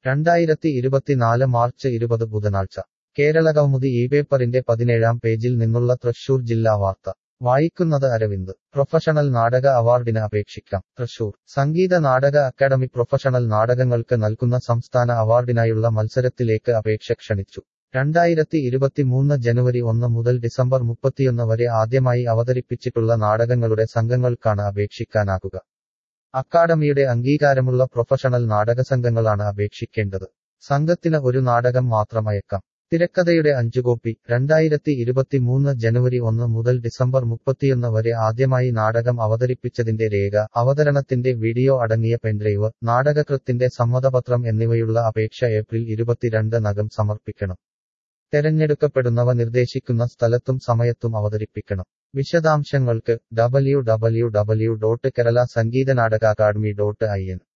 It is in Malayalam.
രണ്ടായിരത്തി ഇരുപത്തിനാല് മാർച്ച് ഇരുപത് ബുധനാഴ്ച കേരള കൗമുദി ഈ പേപ്പറിന്റെ പതിനേഴാം പേജിൽ നിന്നുള്ള തൃശൂർ ജില്ലാ വാർത്ത വായിക്കുന്നത് അരവിന്ദ് പ്രൊഫഷണൽ നാടക അവാർഡിന് അപേക്ഷിക്കാം തൃശൂർ സംഗീത നാടക അക്കാദമി പ്രൊഫഷണൽ നാടകങ്ങൾക്ക് നൽകുന്ന സംസ്ഥാന അവാർഡിനായുള്ള മത്സരത്തിലേക്ക് അപേക്ഷ ക്ഷണിച്ചു രണ്ടായിരത്തി ഇരുപത്തിമൂന്ന് ജനുവരി ഒന്ന് മുതൽ ഡിസംബർ മുപ്പത്തിയൊന്ന് വരെ ആദ്യമായി അവതരിപ്പിച്ചിട്ടുള്ള നാടകങ്ങളുടെ സംഘങ്ങൾക്കാണ് അപേക്ഷിക്കാനാകുക അക്കാദമിയുടെ അംഗീകാരമുള്ള പ്രൊഫഷണൽ നാടകസംഘങ്ങളാണ് അപേക്ഷിക്കേണ്ടത് സംഘത്തിന് ഒരു നാടകം മാത്രം അയക്കാം തിരക്കഥയുടെ അഞ്ചു കോപ്പി രണ്ടായിരത്തി ഇരുപത്തിമൂന്ന് ജനുവരി ഒന്ന് മുതൽ ഡിസംബർ മുപ്പത്തിയൊന്ന് വരെ ആദ്യമായി നാടകം അവതരിപ്പിച്ചതിന്റെ രേഖ അവതരണത്തിന്റെ വീഡിയോ അടങ്ങിയ പെൻഡ്രൈവ് നാടകകൃത്തിന്റെ സമ്മതപത്രം എന്നിവയുള്ള അപേക്ഷ ഏപ്രിൽ ഇരുപത്തിരണ്ട് നകം സമർപ്പിക്കണം തെരഞ്ഞെടുക്കപ്പെടുന്നവ നിർദ്ദേശിക്കുന്ന സ്ഥലത്തും സമയത്തും അവതരിപ്പിക്കണം വിശദാംശങ്ങൾക്ക് W W W dot Kerala Sangeetha Nataka academy dot I N